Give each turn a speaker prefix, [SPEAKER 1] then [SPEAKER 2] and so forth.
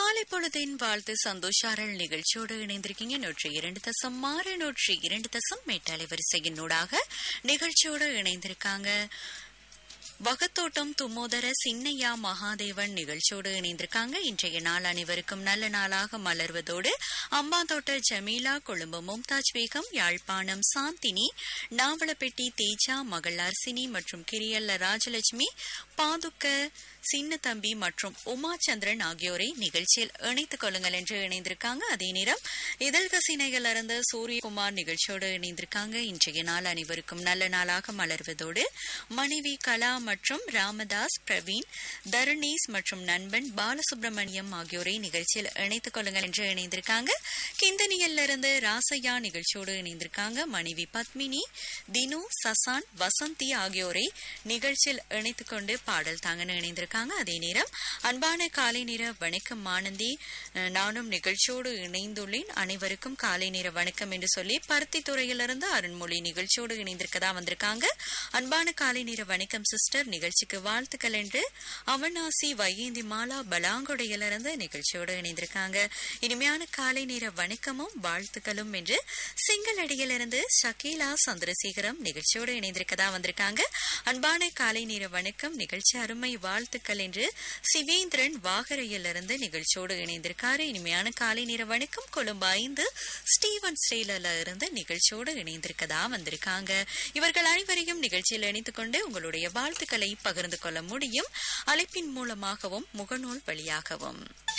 [SPEAKER 1] காலை பொழுதின் வாழ்த்து சந்தோஷாரல் நிகழ்ச்சியோடு இணைந்திருக்கீங்க நூற்றி இரண்டு தசம் ஆறு நூற்றி இரண்டு தசம் மேட்டாலை வரிசையினூடாக நிகழ்ச்சியோடு இணைந்திருக்காங்க வகத்தோட்டம் தும்மோதர சின்னையா மகாதேவன் நிகழ்ச்சியோடு இணைந்திருக்காங்க இன்றைய நாள் அனைவருக்கும் நல்ல நாளாக மலர்வதோடு அம்பாந்தோட்ட ஜமீலா கொழும்பு மும்தாஜ் பேகம் யாழ்ப்பாணம் சாந்தினி நாவலப்பட்டி தேஜா மகள் அர்சினி மற்றும் கிரியல்ல ராஜலட்சுமி பாதுக்க சின்ன தம்பி மற்றும் உமாச்சந்திரன் ஆகியோரை நிகழ்ச்சியில் இணைத்துக் கொள்ளுங்கள் என்று இணைந்திருக்காங்க அதே நேரம் இதழ் கசினையிலிருந்து சூரியகுமார் நிகழ்ச்சியோடு இணைந்திருக்காங்க இன்றைய நாள் அனைவருக்கும் நல்ல நாளாக மலர்வதோடு மனைவி கலா மற்றும் ராமதாஸ் பிரவீன் தருணீஸ் மற்றும் நண்பன் பாலசுப்ரமணியம் ஆகியோரை நிகழ்ச்சியில் இணைத்துக் கொள்ளுங்கள் என்று இணைந்திருக்காங்க கிந்தனியிலிருந்து இருந்து ராசையா நிகழ்ச்சியோடு இணைந்திருக்காங்க மனைவி பத்மினி தினு சசான் வசந்தி ஆகியோரை நிகழ்ச்சியில் இணைத்துக் கொண்டு பாடல் தாங்கன்னு இணைந்திருக்காங்க அதே நேரம் அன்பான காலை நேர வணக்கம் ஆனந்தி அஹ், நானும் நிகழ்ச்சியோடு இணைந்துள்ளேன் அனைவருக்கும் காலை நேர வணக்கம் என்று சொல்லி பருத்தி துறையிலிருந்து அருண்மொழி நிகழ்ச்சியோடு இணைந்திருக்கதா வந்திருக்காங்க அன்பான காலை நேர வணக்கம் சிஸ்டர் நிகழ்ச்சிக்கு வாழ்த்துக்கள் என்று அவனாசி வையேந்தி மாலா பலாங்குடையிலிருந்து நிகழ்ச்சியோடு இணைந்திருக்காங்க இனிமையான காலை நேர வணக்கமும் வாழ்த்துக்களும் என்று சிங்களடியிலிருந்து ஷக்கீலா சந்திரசேகரம் நிகழ்ச்சியோடு இணைந்திருக்கதா வந்திருக்காங்க அன்பான காலை நேர வணக்கம் நிகழ்ச்சி அருமை வாழ்த்துக்கள் என்று சிவேந்திரன் வாகரையிலிருந்து நிகழ்ச்சியோடு இணைந்திருக்காரு இனிமையான காலை நேர வணக்கம் கொழும்பு ஐந்து ஸ்டீவன் ஸ்ரீலல இருந்து நிகழ்ச்சியோடு இணைந்திருக்கதா வந்திருக்காங்க இவர்கள் அனைவரையும் நிகழ்ச்சியில் இணைத்துக் கொண்டு உங்களுடைய வாழ்த்துக்களை பகிர்ந்து கொள்ள முடியும் அழைப்பின் மூலமாகவும் முகநூல் வழியாகவும்